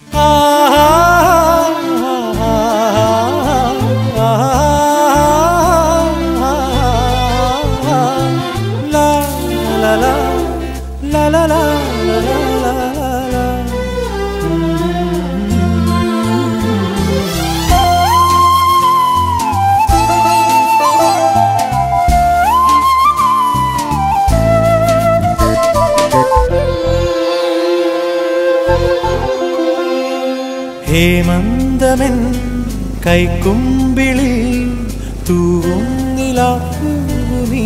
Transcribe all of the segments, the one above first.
ഹേമന്തമൻ കൈക്കുമ്പിളിൽ തൂവുന്നിലാപ്പൂവി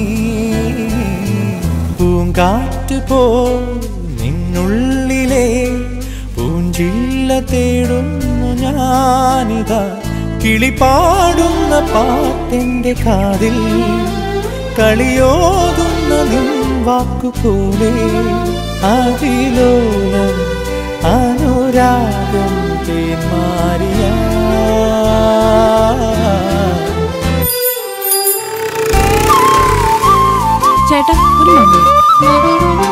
പൂങ്കാറ്റ് പോ നിന്നുള്ളിലെ പൂഞ്ചില്ല തേടുന്നു ഞാനിതാ കിളിപാടുന്ന പാട്ടെന്റെ കാതിൽ കളിയോതുന്ന നിൻ വാക്കുപോലെ അതിലോലം അനുരാഗം തേന്മാരിയ ചേട്ടാ ഒരു മണ്ണ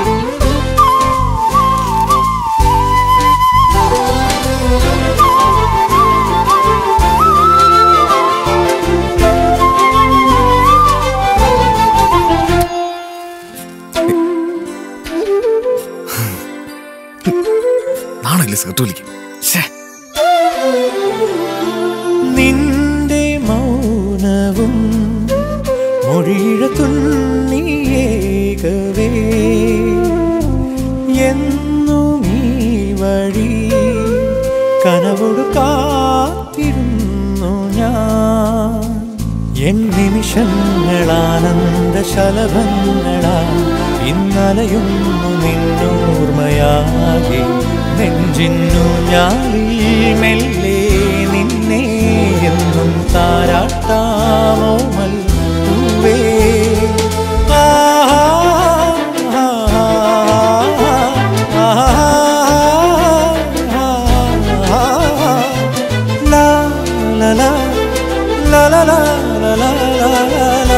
നാണല്ലേ സിഗരറ്റ് വലിക്കും ശ്ശേ. നിന്റെ മൗനവും മൊഴിഴ തുണ്ണിയേകവേ എന്നും ഈ വഴി കനവോട് കാത്തിരുന്നു ഞാൻ എൻ നിമിഷങ്ങളാനന്ദ ശലഭങ്ങളാ ഇന്നലയുന്നു നിന്നോർമ്മയാകെ നെഞ്ചിന്നു ഞാളിൽ മെല്ലെ നിന്നെ എന്നും താരാട്ടാമോമൽ പൂവേ ലാ ലാ ലാ ലാ ലാ ലാ ലാ ലാ ലാ ലാ.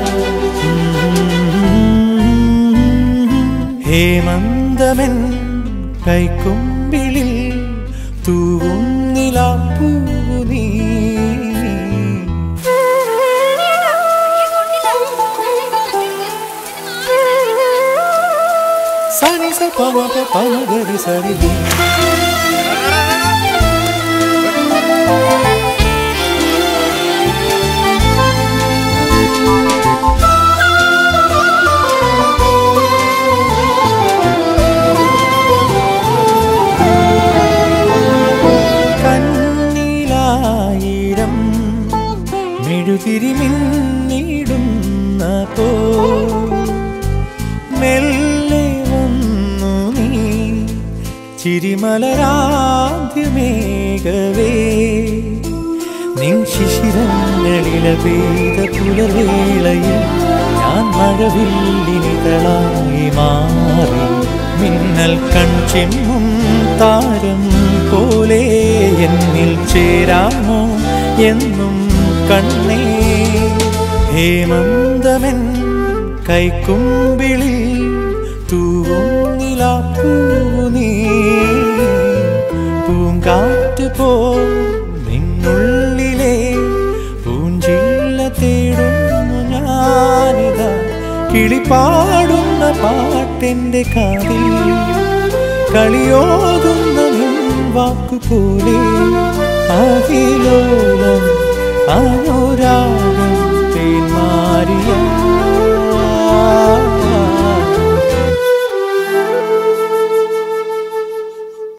ഹേമന്തമൻ കൈക്കുമ്പിളിൽ തൂവുന്നിലാപ്പൂ നീ സനി സ പമ പ പമ ഗരി സരി നീ കണ്ണിലായിരം മെഴുതിരി മിന്നിടുന്ന പോ മെല്ലെ വന്നു നീ ചിരിമലരാദ്യമേകവേ നിൻ ശിശിരങ്ങളില പെയ്ത പുലർവേളയിൽ ഞാൻ മഴവില്ലിനിതളായി മാറി മിന്നൽ കൺചെമ്മും താരം പോലെ എന്നിൽ ചേരാമോ എന്നും കണ്ണേ ഹേമന്തമൻ കൈക്കുമ്പിളിൽ തൂവുന്നിലാപ്പൂ നീ പൂങ്കാറ്റ് പോ നിന്നുള്ളിലെ പൂഞ്ചില്ല തേടുന്നു ഞാനിതാ കിളിപാടുന്ന പാട്ടെന്റെ കാതിൽ കളിയോതുന്ന നിൻ വാക്കുപോലെ